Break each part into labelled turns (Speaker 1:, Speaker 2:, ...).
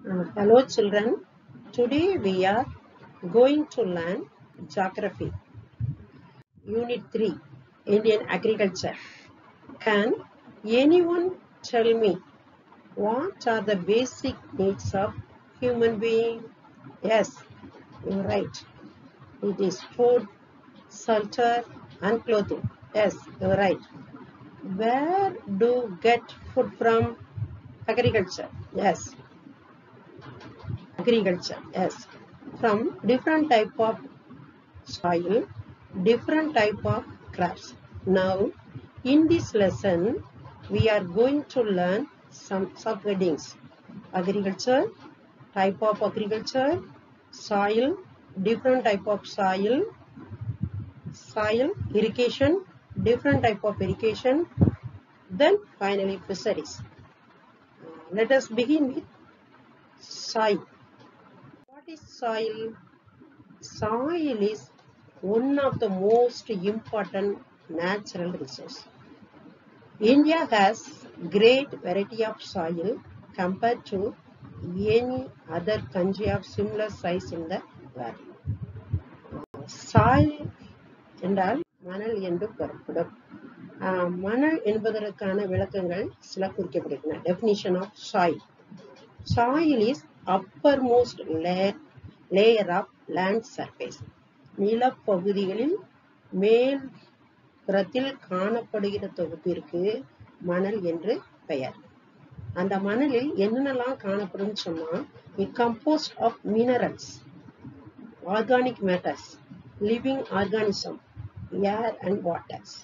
Speaker 1: Uh, hello children, today we are going to learn geography. Unit 3, Indian agriculture. Can anyone tell me what are the basic needs of human being? Yes, you're right. It is food, shelter and clothing. Yes, you're right. Where do get food from? Agriculture. Yes, agriculture yes from different type of soil different type of crops now in this lesson we are going to learn some subheadings agriculture type of agriculture soil different type of soil soil irrigation different type of irrigation then finally fisheries Uh, let us begin with soil what is soil? Soil is one of the most important natural resource. India has great variety of soil compared to any other country of similar size in the world. Soil என்றால் மணல் என்று பொருட்படும் ஆஹ் மணல் என்பதற்கான விளக்கங்கள் சில குறிக்கப்படுகின்றன definition of soil soil is uppermost layer, layer of land surface. நிலப்பகுதிகளில் மேல் புறத்தில் காணப்படுகிற தொகுப்பிற்கு மணல் என்று பெயர் அந்த மணலில் என்னென்னலாம் காணப்படும் சொன்னா it compost of minerals organic matters living organism air and waters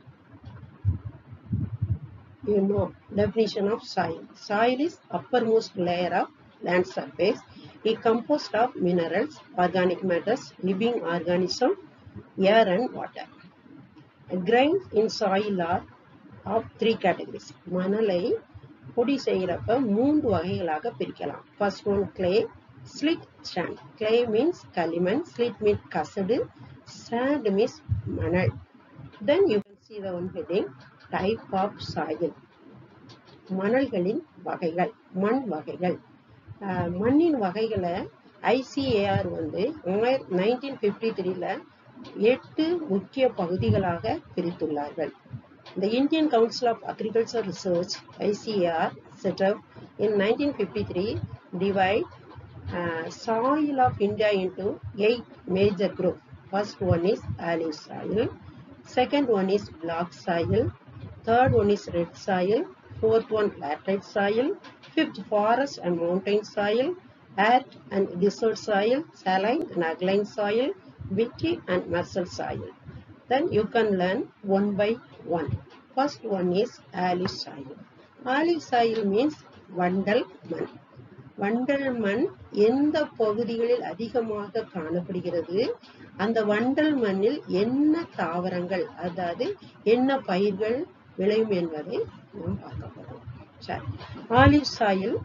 Speaker 1: you know definition of soil soil is uppermost layer of land surface it composed of minerals organic matters living organism air and water grains in soil are of three categories மணலை பொடி செய்யறப்ப மூன்று வகைகளாக பிரிக்கலாம் first one clay silt sand clay means களிமண் silt means கசடு sand means மணல் then you can see the one heading type of soil மணல்களின் வகைகள் மண் வகைகள் ஆஹ் மண்ணின் வகைகளை ஐசிஏஆர் வந்து நைன்டீன் பிப்டி த்ரீல எட்டு முக்கிய பகுதிகளாக பிரித்துள்ளார்கள் The Indian Council of Agriculture Research ICAR set up in 1953 divide uh, soil of India into eight major groups. First one is alluvial soil, second one is black soil, third one is red soil, fourth one laterite soil, fifth forest and mountain soil, arid and desert soil, saline and alkaline soil, wetty and marshal soil. Then you can learn one by one. First one is alluvial soil. Alluvial soil means வண்டல் மண் வண்டல் மண் எந்த பகுதிகளில் அதிகமாக காணப்படுகிறது அந்த வண்டல் மண்ணில் என்ன தாவரங்கள் அதாவது என்ன பயிர்கள் விளையும் என்பதை நாம் பார்க்க போறோம் சரி alluvial soil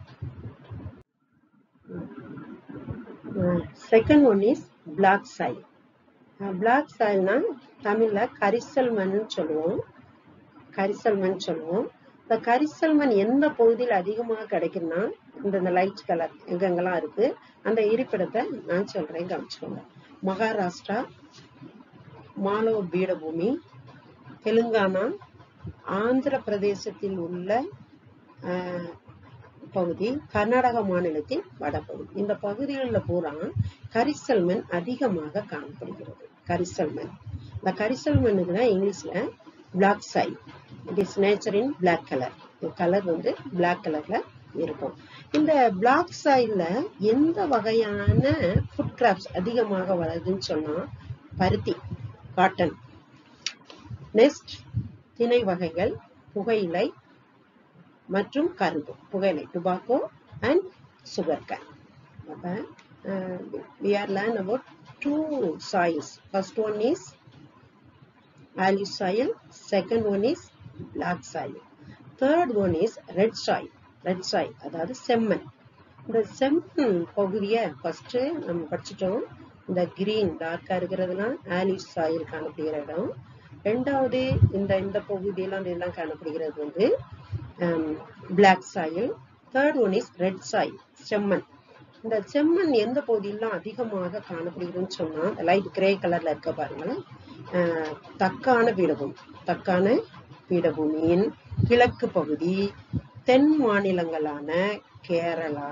Speaker 1: second one is black soil black சாயில்னா தமிழ்ல கரிசல் மண்ணுன்னு சொல்லுவோம் கரிசல் மண் சொல்லுவோம் இந்த கரிசல் மண் எந்த பகுதியில் அதிகமாக கிடைக்கும்னா இந்த இந்த லைட் கலர் எங்கெங்கெல்லாம் இருக்கு அந்த இருப்பிடத்தை நான் சொல்றேன் கவனிச்சுக்கோங்க மகாராஷ்டிரா மாலவ பீடபூமி தெலுங்கானா ஆந்திர பிரதேசத்தில் உள்ள ஆஹ், பகுதி கர்நாடக மாநிலத்தின் வடபகுதி இந்த பகுதிகளில் பூரா கரிசல் மண் அதிகமாக காணப்படுகிறது கரிசல் மண் இந்த கரிசல் மண்ணுக்கு தான் இங்கிலீஷ்ல black soil it is nature in black colour colour வந்து பிளாக் கலர்ல இருக்கும் இந்த பிளாக் சாயில்ல எந்த வகையான ஃபுட் கிராப்ஸ் அதிகமாக வளருதுன்னு சொன்னா பருத்தி காட்டன் நெக்ஸ்ட் திணை வகைகள் புகையிலை மற்றும் கரும்பு புகையிலை டுபாக்கோ அண்ட் சுகர் கேன் அப்ப we are learn about two soils first one is alluvial soil second one is black soil third one is red soil red soil அதாவது செம்மண் இந்த செம்மண் பகுதியை ஃபர்ஸ்ட் நம்ம படிச்சிட்டோம் இந்த கிரீன் டார்க்கா இருக்கிறதுலாம் ஆலிவ் சாயில் காணப்படுகிற இடம் ரெண்டாவது இந்த இந்த பகுதியெல்லாம் இதெல்லாம் காணப்படுகிறது வந்து black soil third one is red soil செம்மண் இந்த செம்மண் எந்த பகுதியெல்லாம் அதிகமாக காணப்படுகிறதுன்னு சொன்னா லைட் கிரே கலர்ல இருக்க பாருங்களேன் ஆஹ் தக்கான பீடபூமி தக்கான பீடபூமியின் கிழக்கு பகுதி தென் மாநிலங்களான கேரளா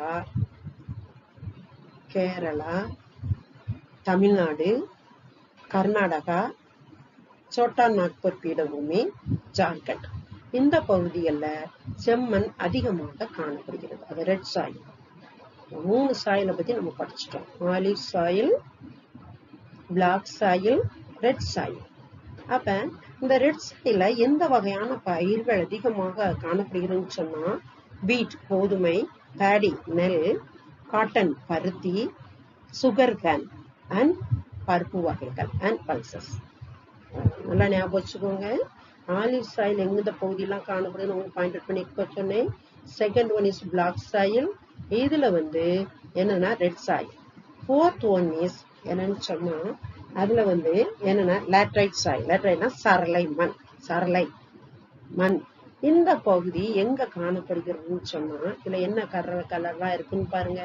Speaker 1: கேரளா தமிழ்நாடு கர்நாடகா சோட்டா நாக்பூர் பீடபூமி ஜார்க்கண்ட் இந்த பகுதிகளில் செம்மண் அதிகமாக காணப்படுகிறது அது ரெட் சாயில் மூணு சாயிலை பத்தி நம்ம படிச்சிட்டோம் alluvial soil black soil red soil அப்ப இந்த ரெட் சாயில எந்த வகையான பயிர்கள் அதிகமாக காணப்படுகிறதுன்னு சொன்னா பீட் கோதுமை பேடி நெல் காட்டன் பருத்தி சுகர் கேன் அண்ட் பருப்பு வகைகள் அண்ட் பல்சஸ் நல்லா ஞாபகம் வச்சுக்கோங்க ஆலிவ் சாயில் எந்த பகுதியெல்லாம் காணப்படுதுன்னு உங்களுக்கு பாயிண்ட் அவுட் பண்ணி சொன்னேன் second one is black soil இதுல வந்து என்னன்னா red soil fourth one is என்னன்னு சொன்னா அதுல வந்து என்னன்னா லேட்ரைட் சாயில் லேட்ரைட்னா சரளை மண் சரளை மண் இந்த பகுதி எங்க காணப்படுகிறதுன்னு சொன்னா இதுல என்ன கலர் கலர்லாம் இருக்குன்னு பாருங்க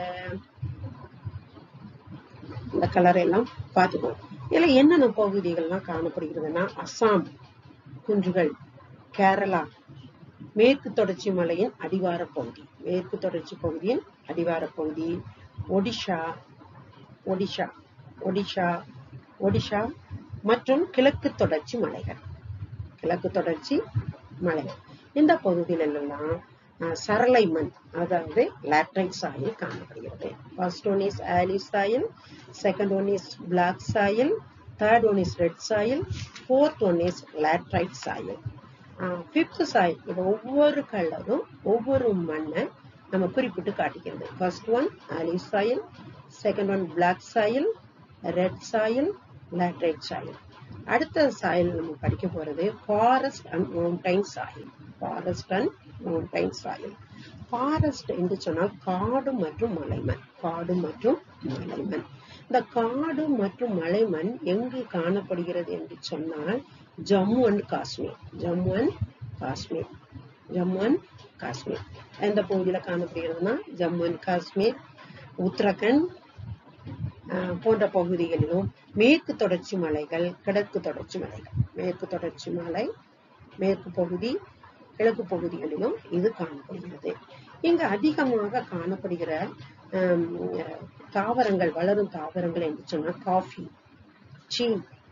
Speaker 1: இந்த கலர் எல்லாம் பார்த்துக்கோ இதுல என்னென்ன பகுதிகள்லாம் காணப்படுகிறதுனா அசாம் குன்றுகள் கேரளா மேற்கு தொடர்ச்சி மலையின் அடிவார பகுதி மேற்கு தொடர்ச்சி பகுதியின் அடிவார பகுதி ஒடிஷா ஒடிஷா ஒடிஷா ஒடிஷா மற்றும் கிழக்கு தொடர்ச்சி மலைகள் கிழக்கு தொடர்ச்சி மலைகள் இந்த பகுதியிலெல்லாம் அஹ், சரளை மண் அதாவது லேட்ரைட் சாயில் காணப்படுகிறது first one is alluvial soil second one is black soil third one is red soil fourth one is laterite soil fifth soil இது ஒவ்வொரு கலரும் ஒவ்வொரு மண்ணை நம்ம குறிப்பிட்டு காட்டுகிறது first one alluvial soil second one black soil red soil laterite soil அடுத்த soil நம்ம படிக்க போறது forest and mountain soil forest and mountain soil forest என்று சொன்னால் காடு மற்றும் மலைமண் காடு மற்றும் மலைமண் இந்த காடு மற்றும் மலைமண் எங்கு காணப்படுகிறது என்று சொன்னால் Jammu and Kashmir Jammu and Kashmir Jammu and Kashmir எந்த பகுதியில காணப்படுகிறதுனா ஜம்மு அண்ட் காஷ்மீர் உத்தரகண்ட் ஆஹ் போன்ற பகுதிகளிலும் மேற்கு தொடர்ச்சி மலைகள் கிழக்கு தொடர்ச்சி மலைகள் மேற்கு தொடர்ச்சி மலை மேற்கு பகுதி கிழக்கு பகுதிகளிலும் இது காணப்படுகிறது இங்கு அதிகமாக காணப்படுகிற ஆம், அஹ், தாவரங்கள் வளரும் தாவரங்கள் என்று சொன்னா coffee tea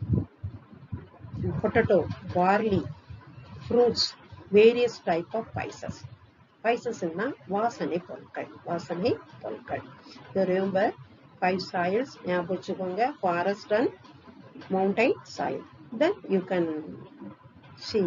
Speaker 1: potato barley fruits various type of spices ஸ்பைசஸ்னா வாசனை பொருட்கள் வாசனை பொருட்கள் ரிமெம்பர் ஃபைவ் சாயில்ஸ் ஞாபகம் வச்சுக்கோங்க forest and mountain soil then you can see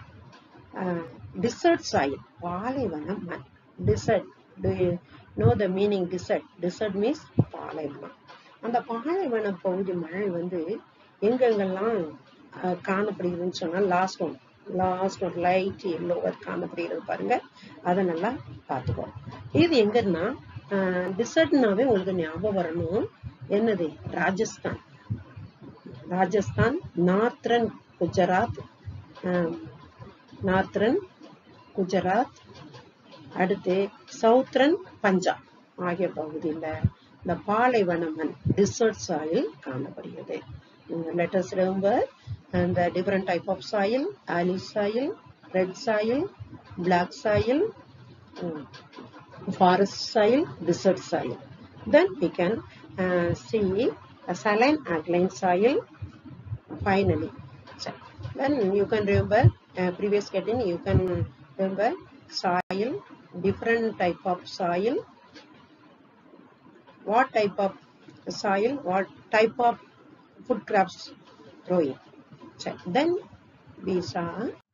Speaker 1: desert soil பாலைவனம் மண் desert do you know the meaning desert desert means பாலைவனம் அந்த பாலைவன பகுதி மழை வந்து எங்கெங்கெல்லாம் அஹ், காணப்படுகிறதுன்னு சொன்னா last one last one light எல்லோவர் காணப்படுகிறது பாருங்க அதை நல்லா பார்த்துக்கோ இது எங்கன்னா டிசர்ட்னாவே உங்களுக்கு ஞாபகம் வரணும் என்னது ராஜஸ்தான் ராஜஸ்தான் நார்த்ரன் குஜராத் நார்த்ரன் குஜராத் அடுத்து சவுத்ரன் பஞ்சாப் ஆகிய பகுதியில் இந்த பாலைவன மண் டிசர்ட் சாயில் காணப்படுகிறது லெட்டஸ் ரெம்பர் அந்த different type of soil alluvial soil red soil black soil forest soil, desert soil. Then we can uh, see a saline alkaline soil finally. So, then you can remember uh, previous getting you can remember soil, different type of soil, what type of soil, what type of food crops growing. So, then we saw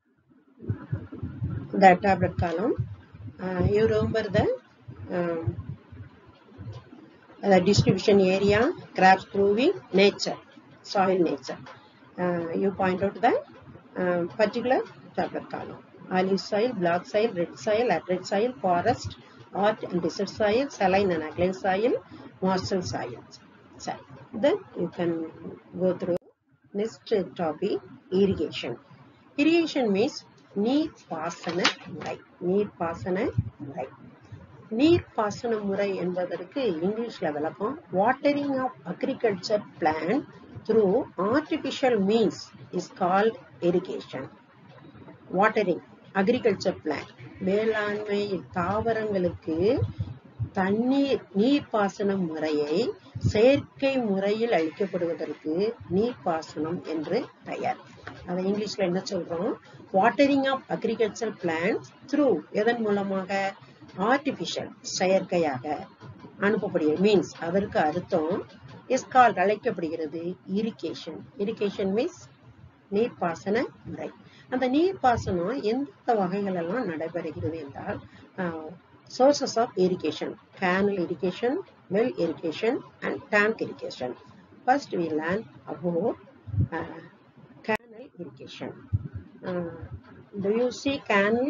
Speaker 1: the tablet column. Uh, you remember the um, the distribution area, crabs proving nature, soil nature. Uh, you point out the um, particular tablet column. Olive soil, black soil, red soil, laterite soil, forest, earth and desert soil, saline and alkaline soil, marshal soil. So, then you can go through next topic, irrigation. Irrigation means நீர் பாசன முறை நீர் பாசன முறை நீர்ப்பாசன முறை என்பதற்கு இங்கிலீஷ்ல விளக்கம் watering of agriculture plant through artificial means is called irrigation watering agriculture plant வேளாண்மை தாவரங்களுக்கு தண்ணீர் நீர்ப்பாசன முறையை செயற்கை முறையில் அளிக்கப்படுவதற்கு நீர்ப்பாசனம் என்று பெயர் அதை இங்கிலீஷ்ல என்ன சொல்றோம் watering of agriculture plant through எதன் மூலமாக ஆர்டிபிஷியல் செயற்கையாக அனுப்பப்படுகிற மீன்ஸ் அதற்கு அர்த்தம் இஸ் கால் அழைக்கப்படுகிறது இரிகேஷன் இரிகேஷன் மீன்ஸ் நீர்ப்பாசன முறை அந்த நீர்ப்பாசனம் எந்த வகைகள் எல்லாம் நடைபெறுகிறது என்றால் sources of irrigation canal irrigation well irrigation and tank irrigation first we learn about uh, canal irrigation uh, do you see canal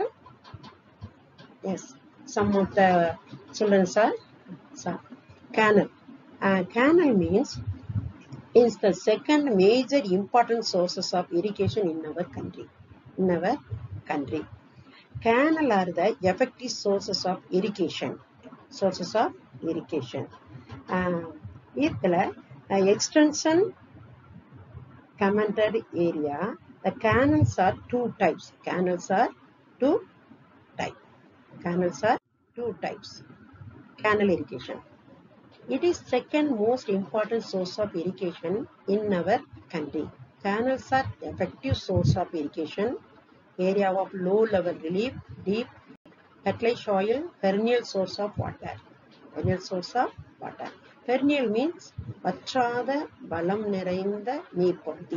Speaker 1: yes some of the children are so, canal uh, canal means is the second major important sources of irrigation in our country in our country canal are the effective sources of irrigation sources of irrigation uh, இதுல uh, extension commented area the canals are two types canals are two types canals are two types canal irrigation it is second most important source of irrigation in our country canals are effective source of irrigation area of low level relief, deep fertile soil, perennial source of water. Perennial source of water. Perennial means வற்றாத வளம் நிறைந்த நீர்ப்பகுதி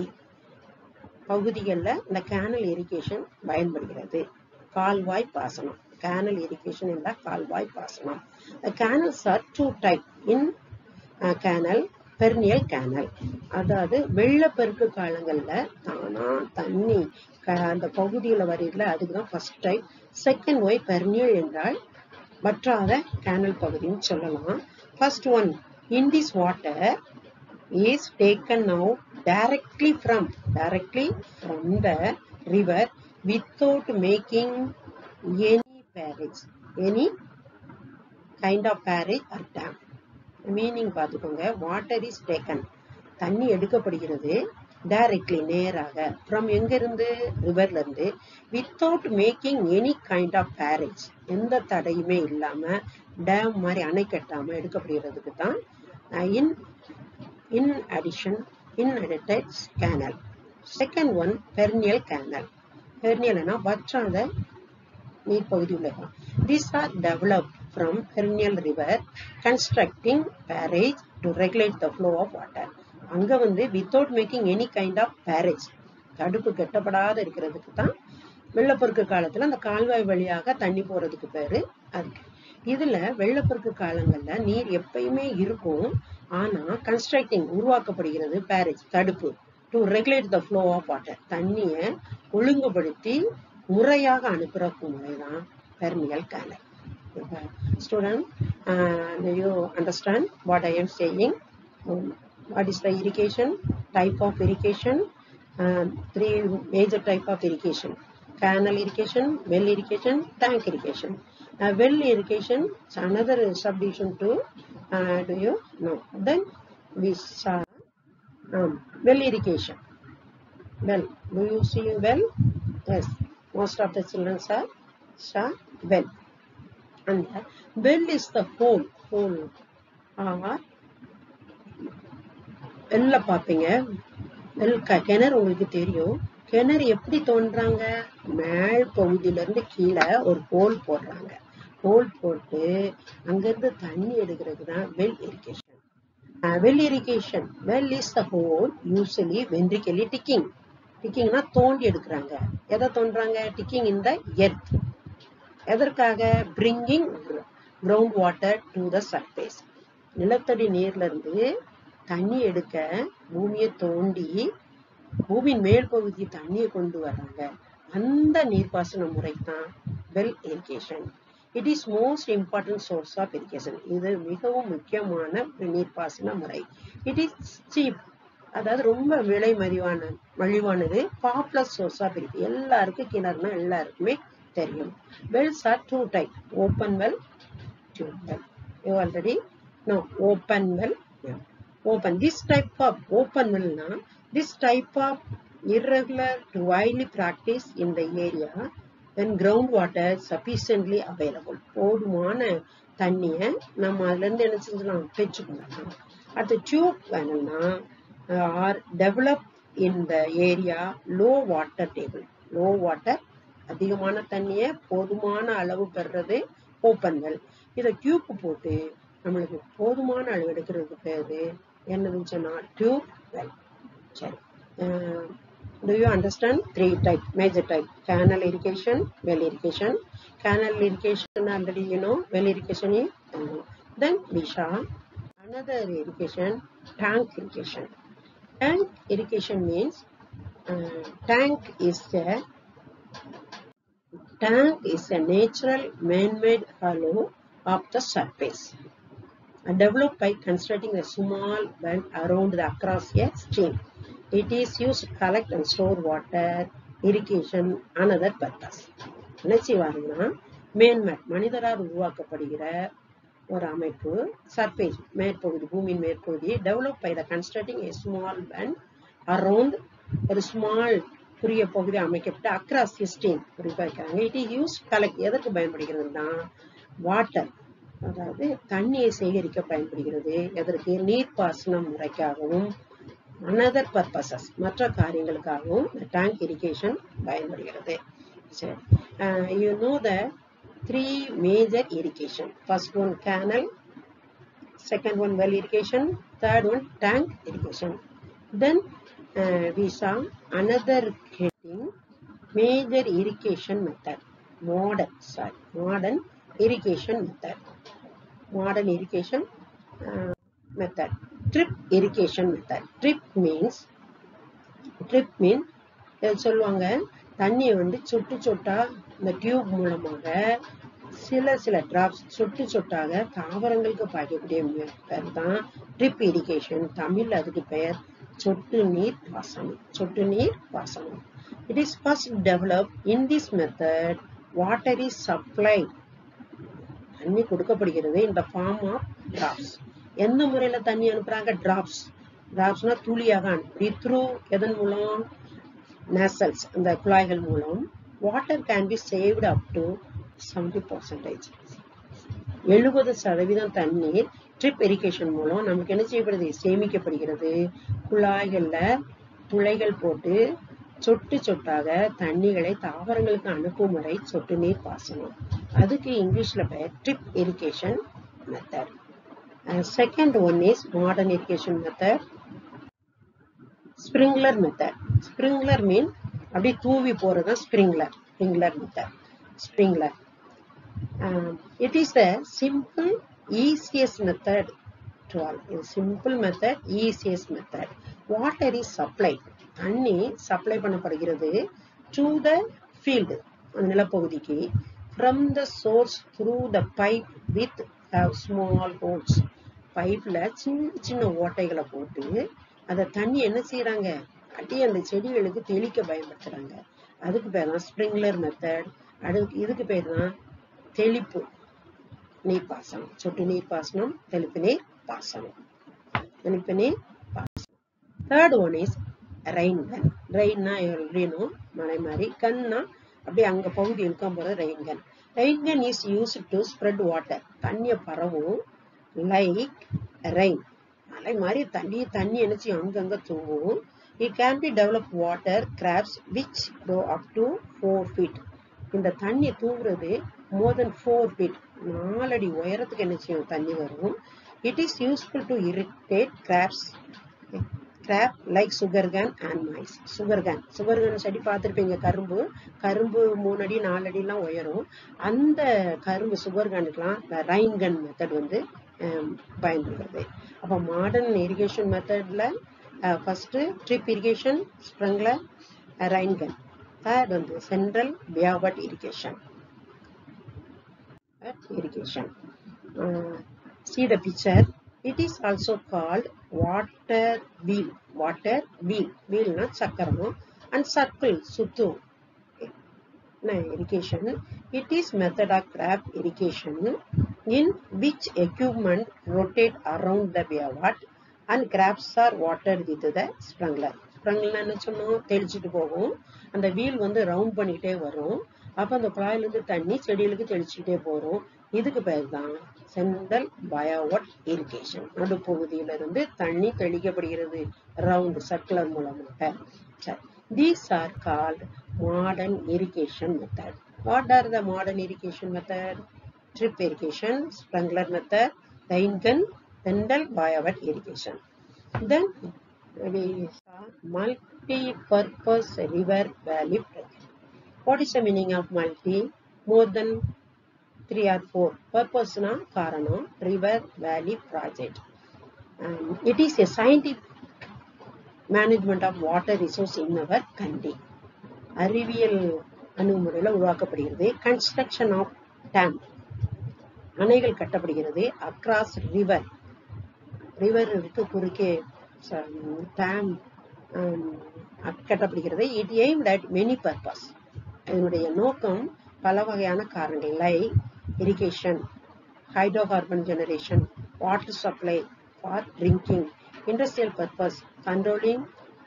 Speaker 1: பகுதிகளில் இந்த canal irrigation பயன்படுகிறது கால்வாய் பாசனம் canal irrigation என்ற கால்வாய் பாசனம் canals are two type in canal perennial canal அதாவது வெள்ளப்பெருக்கு காலங்கள்ல தானா தண்ணி அந்த பகுதியில வருதுல அதுக்குதான் first type second why perennial என்றால் வற்றாத கேனல் பகுதின்னு சொல்லலாம் first one in this water is taken now directly from directly from the river without making any barrage any kind of barrage or dam meaning பார்த்துக்கோங்க water is taken தண்ணி எடுக்கப்படுகிறது directly நேராக from எங்க இருந்து ரிவர்ல இருந்து without making any kind of barrage எந்த தடையுமே இல்லாம டேம் மாதிரி அணை கட்டாம எடுக்கப்படுகிறதுக்கு தான் in in addition in added canal second one perennial canal பெர்னியல்னா வற்றாத நீர்ப்பகுதி உள்ளது these are develop from perennial river constructing barrage to regulate the flow of water அங்க வந்து without making any kind of barrage தடுப்பு கட்டப்படாத இருக்கிறதுக்கு தான் வெள்ளப்பெருக்கு காலத்துல அந்த கால்வாய் வழியாக தண்ணி போறதுக்கு பேரு அதுக்கு இதுல வெள்ளப்பெருக்கு காலங்கள்ல நீர் எப்பயுமே இருக்கும் ஆனா கன்ஸ்ட்ரக்டிங் உருவாக்கப்படுகிறது பேரேஜ் தடுப்பு to regulate the flow of water தண்ணிய ஒழுங்குபடுத்தி முறையாக அனுப்புற முறைதான் perennial canal student uh, do you understand what i am saying um, what is the irrigation type of irrigation uh, three major type of irrigation canal irrigation well irrigation tank irrigation uh, well irrigation is another subdivision to uh, do you know then we saw um, well irrigation well do you see well yes most of the children are saw well and the well is the hole hole or வெள்ள பாப்பீங்க வெள் கிணறு உங்களுக்கு தெரியும் கிணறு எப்படி தோன்றாங்க மேல் பகுதியில இருந்து கீழே ஒரு ஹோல் போடுறாங்க ஹோல் போட்டு அங்கிருந்து தண்ணி எடுக்கிறது தான் well irrigation well irrigation well is the hole usually vertically digging டிக்கிங்னா தோண்டி எடுக்கிறாங்க எதை தோன்றாங்க டிக்கிங் இன் த எர்த் எதற்காக bringing ground water to the surface நிலத்தடி நீர்ல இருந்து தண்ணி எடுக்க பூமியை தோண்டி பூமியின் மேல் பகுதி தண்ணியை கொண்டு வர்றாங்க அந்த நீர்ப்பாசன முறை தான் well irrigation it is most important source of irrigation இது மிகவும் முக்கியமான ஒரு நீர்ப்பாசன முறை இட் இஸ் சீப் அதாவது ரொம்ப விலை மதிவான மலிவானது பாப்புலர் சோர்ஸ் ஆஃப் இருக்கு எல்லாருக்கும் கிணறுனா எல்லாருக்குமே தெரியும் wells are two type open well tube well. You already know open well. Yeah. Open. This type of open well na, this type of irregular to widely practice in the area when groundwater sufficiently available. போதுமான தண்ணியை நம்ம அதுல இருந்து என்ன செஞ்சலாம் பெற்றுக்கொள்ளலாம் அடுத்து tube வேணும்னா are develop in the area low water table low water அதிகமான தண்ணியை போதுமான அளவு பெறுறது ஓப்பன் வெல் இதை டியூப் போட்டு நம்மளுக்கு போதுமான அளவு எடுக்கிறதுக்கு பேரு என்னதுன்னு சொன்னா டியூப் வெல் சரி do you understand three type major type canal irrigation well irrigation canal irrigation already you know well irrigation you know. then we saw another irrigation tank irrigation tank irrigation means uh, tank is a tank is a natural man-made hollow of the surface and developed by constructing a small bend around the across a stream it is used to collect and store water irrigation and other purpose என்ன செய்வாருன்னா man-made மனிதரால் உருவாக்கப்படுகிற ஒரு அமைப்பு surface மேற்பகுதி பூமியின் மேற்பகுதி develop by the constructing a small band around ஒரு small குறுகிய பகுதி அமைக்கப்பட்டு அக்ராஸ் சிஸ்டீன் குறிப்பாக்கிறாங்க இட் இஸ் யூஸ் கலெக்ட் எதற்கு பயன்படுகிறதுனா வாட்டர் அதாவது தண்ணியை சேகரிக்க பயன்படுகிறது எதற்கு நீர்ப்பாசனம் முறைக்காகவும் அனதர் பர்பசஸ் மற்ற காரியங்களுக்காகவும் இந்த டேங்க் இரிகேஷன் பயன்படுகிறது சரி you know the three major irrigation first one canal second one well irrigation third one tank irrigation then uh, we saw another heading major irrigation method modern sorry modern irrigation method modern irrigation uh, method drip irrigation method drip means drip mean இது சொல்லுவாங்க தண்ணியை வந்து சொட்டு சொட்டா இந்த tube மூலமாக சில சில drops சொட்டு சொட்டாக தாவரங்களுக்கு பாய்க்கக்கூடிய பேர் தான் ட்ரிப் இரிகேஷன் தமிழ் அதுக்கு பெயர் சொட்டு நீர் பாசனம் சொட்டு நீர் பாசனம் it is first develop in this method water is supply தண்ணி கொடுக்கப்படுகிறது இந்த ஃபார்ம் ஆஃப் டிராப்ஸ் எந்த முறையில தண்ணி அனுப்புறாங்க டிராப்ஸ் டிராப்ஸ்னா துளியாக அனுப்பி த்ரூ எதன் மூலம் நேசல்ஸ் அந்த குழாய்கள் மூலம் water can be saved up to seventy percentage எழுபது சதவீதம் தண்ணீர் ட்ரிப் இரிகேஷன் மூலம் நமக்கு என்ன செய்யப்படுது சேமிக்கப்படுகிறது குழாய்கள்ல துளைகள் போட்டு சொட்டு சொட்டாக தண்ணிகளை தாவரங்களுக்கு அனுப்பும் முறை சொட்டு நீர் பாசனம் அதுக்கு இங்கிலீஷ்ல பெயர் drip irrigation method second one is modern irrigation method sprinkler method sprinkler mean அப்படியே தூவி போறது sprinkler sprinkler method sprinkler it is the simple easiest method to all இது simple method easiest method water is supply தண்ணி supply பண்ணப்படுகிறது to the field அந்த நிலப்பகுதிக்கு from the source through the pipe with small holes பைப்ல சின்ன சின்ன ஓட்டைகளை போட்டு அந்த தண்ணி என்ன செய்யறாங்க அடி அந்த செடிகளுக்கு தெளிக்க பயன்படுத்துறாங்க அதுக்கு பேர் தான் ஸ்ப்ரிங்லர் மெத்தட் அதுக்கு இதுக்கு பேர் தான் தெளிப்பு நீர் பாசனம் சொட்டு நீர் பாசனம் தெளிப்பு நீர் பாசனம் தெளிப்பு நீர் பாசனம் third one is rain gun ரெயின்னா எழுதினும் மழை மாதிரி கன்னா அப்படியே அங்க பகுதி இருக்கும் போது rain gun rain gun is use to spread water தண்ணியை பரவும் லைக் ரெயின் மழை மாதிரி தண்ணி தண்ணி என்னச்சு அங்கங்க தூங்கும் it can be develop water crops which go up to four feet இந்த தண்ணி தூங்குறது மோர் தென் ஃபோர் ஃபீட் நாலடி உயரத்துக்கு என்ன செய்யும் தண்ணி வரும் it is useful to irrigate crops crop like sugarcane and maize sugarcane sugarcane செடி பார்த்துருப்பீங்க கரும்பு கரும்பு மூணு அடி நாலு அடிலாம் உயரும் அந்த கரும்பு சுகர் கேனுக்குலாம் இந்த ரைன் கன் மெத்தட் வந்து பயன்படுகிறது அப்போ மாடர்ன் இரிகேஷன் மெத்தடில் first drip irrigation sprinkler rain gun third வந்து central pivot irrigation irrigation. Uh, see the picture. It is also called water wheel. Water wheel. Wheel not சக்கரம் and circle சுத்தும். irrigation. It is method of crop irrigation in which equipment rotate around the wavelet and grabs are watered with the sprinkler. Sprinkler என்ன சொன்னோம் தெளிச்சுட்டு போகும் அந்த wheel வந்து round பண்ணிக்கிட்டே வரும் அப்போ அந்த குழாயிலிருந்து தண்ணி செடிகளுக்கு தெளிச்சுக்கிட்டே போகிறோம் இதுக்கு பேர் தான் சென்ட்ரல் பயோவட் இரிகேஷன் நடுப்பகுதியிலிருந்து தண்ணி தெளிக்கப்படுகிறது ரவுண்ட் சர்க்குலர் மூலமாக சரி these are called modern irrigation method what are the modern irrigation method drip irrigation, sprinkler method, rain gun, Pendle Biowet irrigation. Then we saw multi-purpose river valley project. What is the meaning of multi? More than three or four. Purpose na karanam river valley project. Um, it is a scientific management of water resource in our country. அறிவியல் அணுகுமுறையில் உருவாக்கப்படுகிறது construction of dam அணைகள் கட்டப்படுகிறது across river ரிவருக்கு குறுக்கே dam கட்டப்படுகிறது it aim at many purpose இதனுடைய நோக்கம் பல வகையான காரணங்கள் like irrigation hydro carbon generation water supply for drinking industrial purpose controlling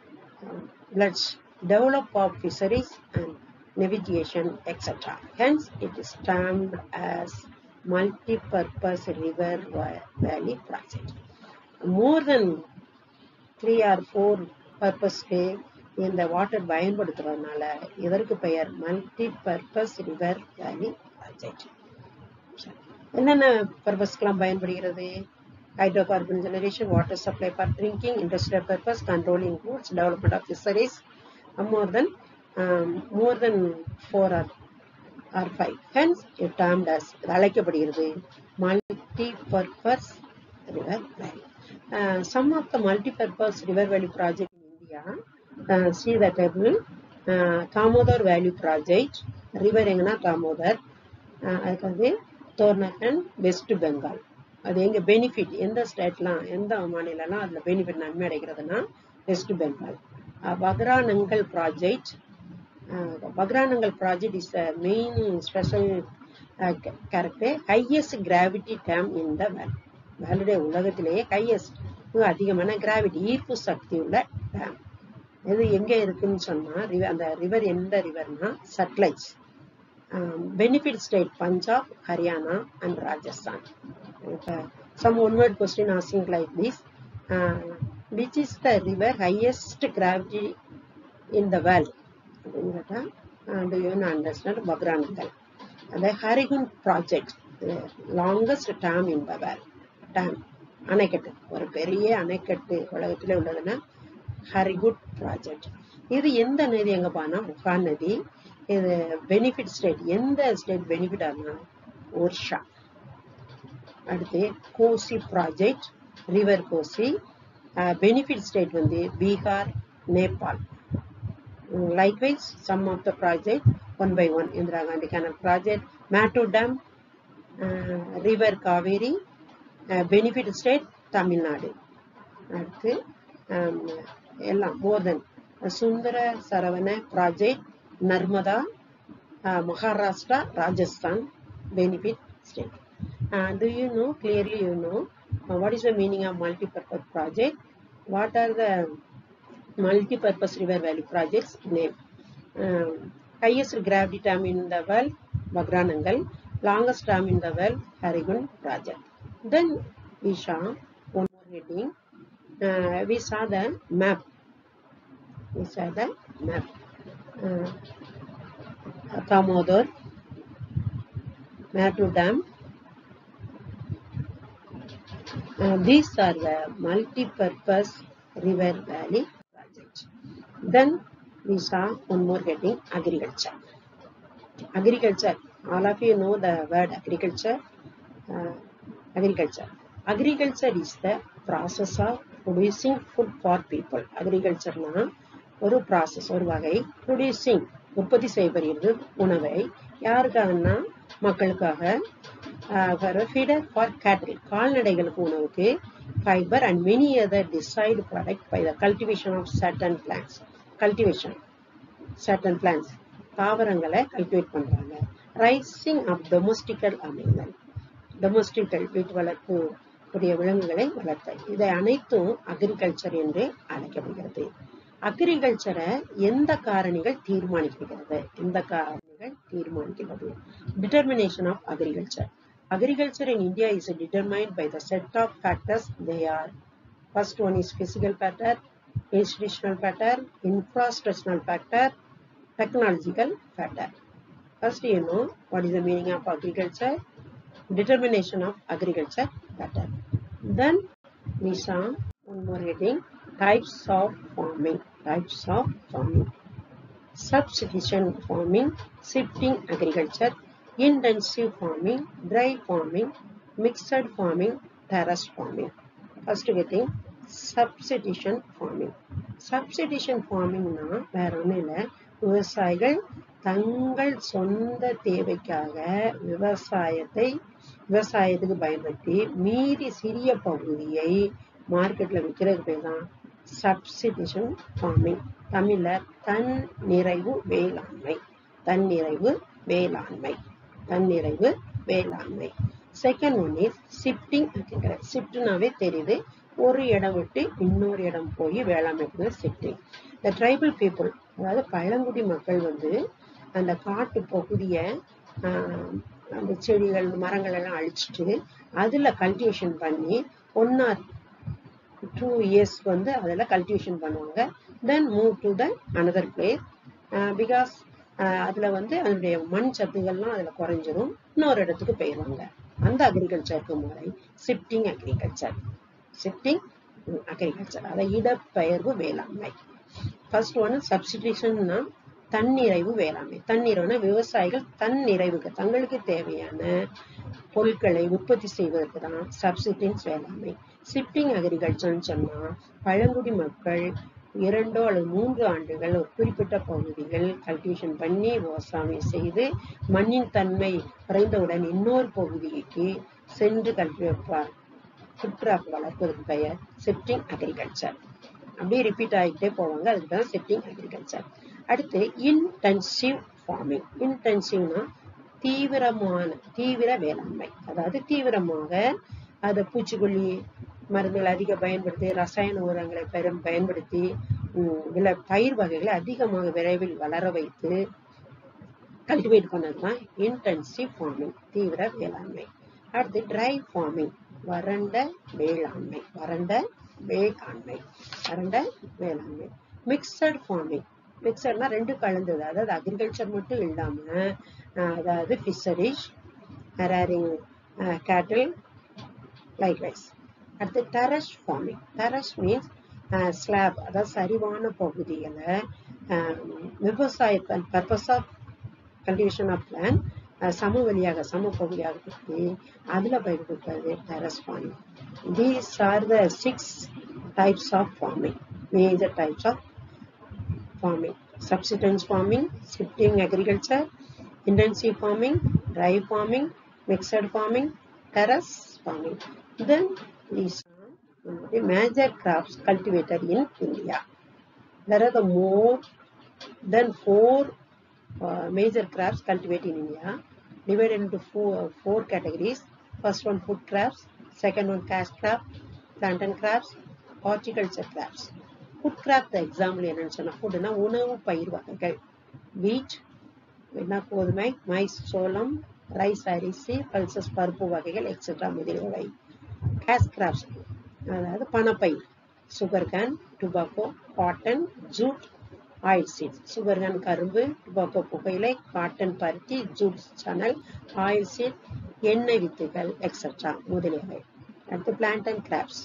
Speaker 1: floods, develop of fisheries and navigation, etc. Hence, it is termed as multi-purpose river va- valley project. More than three or four purposக்கு இந்த water பயன்படுத்துறதுனால இதற்கு பெயர் multi purpose river valley project என்னென்ன பர்பஸ்க்கெல்லாம் பயன்படுகிறது hydro carbon generation water supply for drinking industrial purpose controlling floods development of fisheries more than more than four or or five hence it termed as அழைக்கப்படுகிறது multi purpose river valley some of the multi purpose river valley project in India see the table Damodar valley project river எங்கன்னா தாமோதர் அதுக்கு வந்து தோர்னகன் west Bengal அது எங்க benefit எந்த ஸ்டேட்லாம் எந்த மாநிலம்லாம் அதில் benefit நன்மை அடைகிறதுனா west Bengal Bhakra Nangal project Bhakra Nangal project is the main special character highest gravity dam in த வேல் வேலுடைய உலகத்திலேயே ஹையஸ்ட் அதிகமான கிராவிட்டி ஈர்ப்பு சக்தி உள்ள டேம் இது எங்க இருக்குன்னு சொன்னா அந்த ரிவர் எந்த ரிவர்னா சட்லைஜ் benefit state Punjab Haryana and Rajasthan some one word question asking like this which is the river highest gravity in the world அப்படின்னு கேட்டா டு யூ அண்டர்ஸ்டாண்ட் பக்ரானங்கல் அந்த ஹரிகுன் project longest dam in the Vel dam அணைக்கட்டு ஒரு பெரிய அணைக்கட்டு உலகத்திலே உள்ளதுன்னா ஹரிகுட் ப்ராஜெக்ட் இது எந்த நதி எங்க பானா முகா நதி இது பெனிஃபிட் ஸ்டேட் எந்த ஸ்டேட் பெனிஃபிட் ஆகுனா ஒர்ஷா அடுத்து Kosi project river Kosi benefit state வந்து Bihar Nepal likewise some of the project one by one indira gandhi canal project matu dam uh, river kaveri uh, benefit state tamil nadu அடுத்து எல்லாம் மோர் தென் சுந்தர சரவண project Narmada Maharashtra Rajasthan benefit state do you know clearly you know uh, what is the meaning of multi-purpose project what are the multi-purpose river valley projects name um, highest gravity dam in the world Bagranangal longest dam in the world Harigun project then we saw one more heading uh, we saw the map we saw the map uh, Kamodar Matu dam uh, these are the multi-purpose river valley project. Then we saw one more heading agriculture. Agriculture, all of you know the word agriculture. Uh, agriculture. Agriculture is the process of producing food for people. Agriculture na ஒரு process ஒரு வகை producing உற்பத்தி செய்யப்படுகிறது உணவை யாருக்காகனா மக்களுக்காக feeder for catering கால்நடைகளுக்கு உணவுக்கு fiber and many other desired product by the cultivation of certain plants. Cultivation, certain plants. தாவரங்களை கல்டிவேட் பண்றாங்க raising of domestical animal domestical வீட்டு வளர்ப்பு உடைய விலங்குகளை வளர்த்தல் இதை அனைத்தும் அக்ரிகல்ச்சர் என்று அழைக்கப்படுகிறது அக்ரிகல்ச்சரை எந்த காரணிகள் தீர்மானிக்கிறது எந்த காரணிகள் தீர்மானிக்கிறது determination of agriculture agriculture in India is determined by the set of factors they are first one is physical factor institutional factor infrastructural factor technological factor. First, you know what is the meaning of agriculture, determination of agriculture factor. Then we saw one more heading, types of farming, types of farming. Substitution farming, shifting agriculture, intensive farming, dry farming, mixed farming, terrace farming. First heading, substitution farming. Substitution farming na வேற ஒன்றும் இல்லை விவசாயிகள் தங்கள் சொந்த தேவைக்காக விவசாயத்தை விவசாயத்துக்கு பயன்படுத்தி மீதி சிறிய பகுதியை மார்க்கெட்ல விற்கிறது பேர் தான் சப்சிடிஷன் ஃபார்மிங் தமிழ்ல தன் நிறைவு வேளாண்மை தன் நிறைவு வேளாண்மை தன் நிறைவு வேளாண்மை செகண்ட் ஒன் இஸ் ஷிஃப்டிங் ஷிஃப்ட்னாவே தெரியுது ஒரு இடம் விட்டு இன்னொரு இடம் போய் வேளாண்மை ஷிஃப்டிங் இந்த ட்ரைபல் பீப்புள் அதாவது பழங்குடி மக்கள் வந்து அந்த காட்டு பகுதியை அந்த செடிகள் மரங்கள் எல்லாம் அழிச்சிட்டு அதுல கல்டிவேஷன் பண்ணி ஒன் ஆர் டூ இயர்ஸ் வந்து அதில் கல்டிவேஷன் பண்ணுவாங்க then move to the another place because அதில் வந்து அதனுடைய மண் சத்துகள்லாம் அதில் குறைஞ்சிரும் இன்னொரு இடத்துக்கு போயிடுவாங்க அந்த அக்ரிகல்ச்சருக்கு முறை ஷிஃப்டிங் அக்ரிகல்ச்சர் ஷிஃப்டிங் அக்ரிகல்ச்சர் அதை இடப்பெயர்வு வேளாண்மை ஃபர்ஸ்ட் ஒன்று சப்ஸ்டிடியூஷன்னா தன்னிறைவு வேளாண்மை தன்னிறைவுனா விவசாயிகள் தன் நிறைவுக்கு தங்களுக்கு தேவையான பொருட்களை உற்பத்தி செய்வதற்கு தான் சப்சிடின்ஸ் வேளாண்மை ஷிஃப்டிங் அக்ரிகல்ச்சர்னு சொன்னா பழங்குடி மக்கள் இரண்டோ அல்லது மூன்று ஆண்டுகள் ஒரு குறிப்பிட்ட பகுதிகள் கல்டிவேஷன் பண்ணி விவசாயம் செய்து மண்ணின் தன்மை குறைந்தவுடன் இன்னொரு பகுதிக்கு சென்று கல்வி வைப்பார் ஃபுட்கிராஃப்ட் வளர்ப்பதற்கு பெயர் ஷிஃப்டிங் அக்ரிகல்ச்சர் அப்படியே ரிப்பீட் ஆகிட்டே போவாங்க அதுக்கு தான் ஷிஃப்டிங் அக்ரிகல்ச்சர் அடுத்து இன்டென்சிவ் ஃபார்மிங் இன்டென்சிவ்னா தீவிரமான தீவிர வேளாண்மை அதாவது தீவிரமாக அதை பூச்சிக்கொல்லி மருந்துகள் அதிக பயன்படுத்தி ரசாயன உரங்களை பெரும் பயன்படுத்தி வில பயிர் வகைகளை அதிகமாக விரைவில் வளர வைத்து கல்டிவேட் பண்ணது தான் இன்டென்சிவ் ஃபார்மிங் தீவிர வேளாண்மை அடுத்து ட்ரை ஃபார்மிங் வறண்ட வேளாண்மை வறண்ட வேளாண்மை வறண்ட வேளாண்மை மிக்சட் ஃபார்மிங் மிக்சர்னா ரெண்டு கலந்தது அதாவது அக்ரிகல்ச்சர் மட்டும் இல்லாம அதாவது ஃபிஷரிஸ் ரேரிங் கேட்டில் லைக்வைஸ் அடுத்து terrace farming terrace means slope அதாவது சரிவான பகுதிகளை விவசாயத்தின் purpose of cultivation of plain சமவெளியாக சம பகுதியாக பற்றி அதில் பயன்படுத்துறது terrace farming these are the six types of farming major types of farming, subsistence farming, shifting agriculture, intensive farming, dry farming, mixed farming, terrace farming. Then these are the major crops cultivated in India. There are the more than four uh, major crops cultivated in India, divided into four, uh, four categories. First one food crops, second one cash crop, plantain crops, horticulture crops. Food crop example என்னன்னு சொன்னா ஃபுட்னா உணவு பயிர் வகைகள் வீட் என்ன கோதுமை mice சோளம் rice அரிசி பல்சஸ் பருப்பு வகைகள் எக்ஸெட்ரா முதலியவை கேஸ் கிராப்ஸ் அதாவது பணப்பயிர் sugarcane tobacco cotton jute oil seeds sugarcane கரும்பு டுபாக்கோ புகையிலை காட்டன் பருத்தி ஜூட் சணல் ஆயில் சீட் எண்ணெய் வித்துகள் எக்ஸெட்ரா முதலியவை அடுத்து plantain crops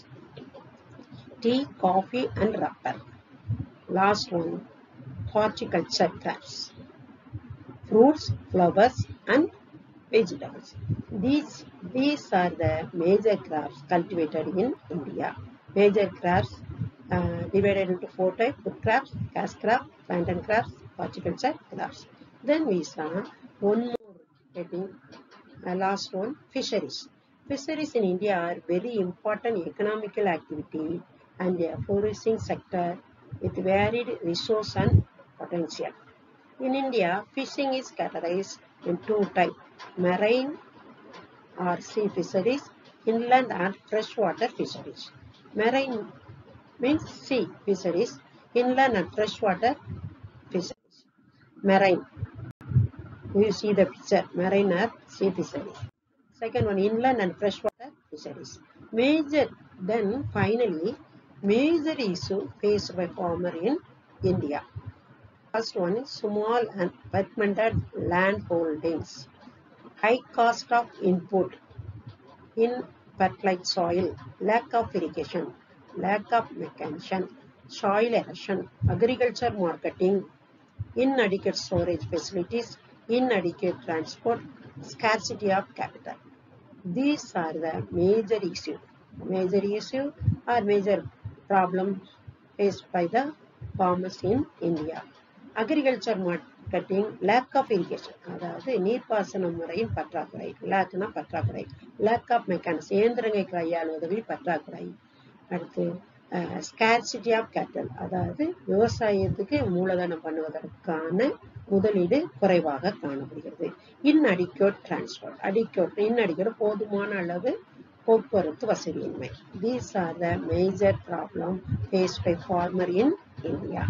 Speaker 1: tea, coffee and rubber. Last one, horticulture crops. Fruits, flowers and vegetables. These, these are the major crops cultivated in India. Major crops uh, divided into four types, food crops, cash crop, plantain crops, horticulture crops. Then we saw one more heading, uh, last one, fisheries. Fisheries in India are very important economical activity and a flourishing sector with varied resource and potential. In India, fishing is categorized in two types, marine or sea fisheries, inland and freshwater fisheries. Marine means sea fisheries, inland and freshwater fisheries. Marine. You see the picture, marine or sea fisheries. Second one, inland and freshwater fisheries. Major, then finally, major issue faced by farmer in India. First one is small and fragmented land holdings. High cost of input in fertile soil, lack of irrigation, lack of mechanization, soil erosion, agriculture marketing, inadequate storage facilities, inadequate transport, scarcity of capital. These are the major issue, major issue or major problems faced by the farmers in India. Agriculture marketing, lack of irrigation, அதாவது நீர்ப்பாசன முறையின் பற்றாக்குறை லேக்னா பற்றாக்குறை lack of mechanics இயந்திரங்களை கையாளுவதில் பற்றாக்குறை அடுத்து scarcity of capital அதாவது விவசாயத்துக்கு மூலதனம் பண்ணுவதற்கான முதலீடு குறைவாக காணப்படுகிறது இன்அடிக்யூட் டிரான்ஸ்போர்ட் அடிக்யூட் இன்அடிக்யூட் போதுமான அளவு போக்குவரத்து வசதியின்மை these are the major problem face by farmer in India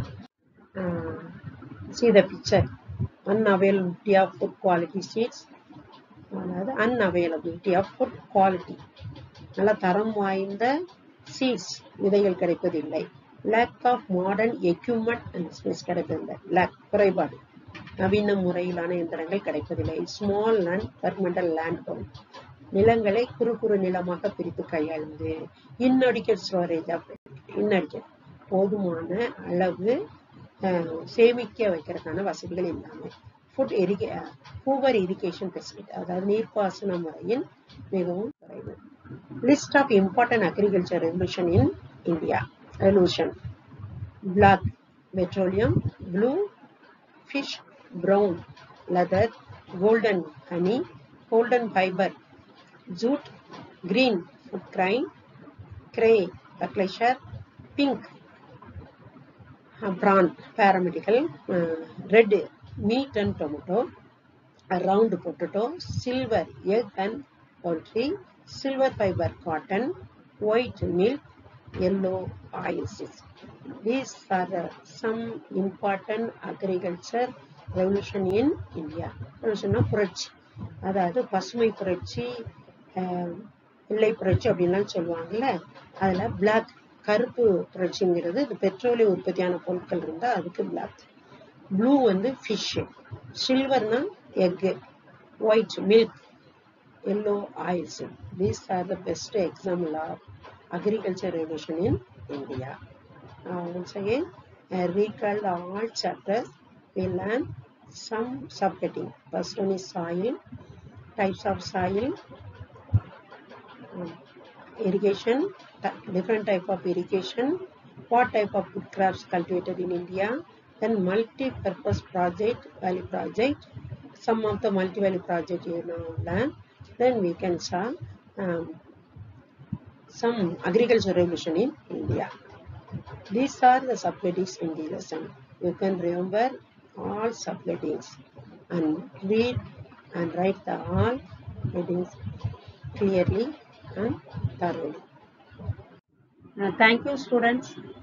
Speaker 1: see the picture unavailability of food quality seeds அதாவது unavailability of food quality நல்ல தரம் வாய்ந்த சீட்ஸ் விதைகள் கிடைப்பதில்லை lack of modern equipment and space கிடைப்பதில்லை லேக் குறைபாடு நவீன முறையிலான இயந்திரங்கள் கிடைப்பதில்லை small and fragmented land hole நிலங்களை குறு குறு நிலமாக பிரித்து கையாளுவது இன்னடிக்கட் ஸ்டோரேஜ் ஆஃப் இன்னடிக்கட் போதுமான அளவு சேமிக்க வைக்கிறதுக்கான வசதிகள் இல்லாமல் ஃபுட் எரிகே பூவர் இரிகேஷன் ஃபெசிலிட்டி அதாவது நீர்ப்பாசன முறையின் மிகவும் குறைவு list of important agriculture revolution in India revolution black petroleum blue fish brown leather golden honey golden fibre jute green food grain grey fertilizer pink prawn paramedical uh, red meat and tomato a round potato silver egg and poultry silver fiber cotton white milk yellow oilseeds these are uh, some important agriculture revolution in india revolution புரட்சி அதாவது பசுமை புரட்சி வெள்ளை புரட்சி அப்படின்லாம் சொல்லுவாங்கல்ல அதுல black கருப்பு புரட்சிங்கிறது இது பெட்ரோலிய உற்பத்தியான பொருட்கள் இருந்தா அதுக்கு பிளாக் ப்ளூ வந்து ஃபிஷ் சில்வர்னா egg white milk yellow oils these are the best example of agriculture revolution in India once again recall all chapters we learn some subheading first one is soil types of soil um, irrigation different type of irrigation, what type of food crops cultivated in India, then multi-purpose project, value project, some of the multi-value project you now learn, then we can saw um, some agricultural revolution in India. These are the subheadings in the lesson. You can remember all subheadings and read and write the all headings clearly and thoroughly. Uh, thank you students.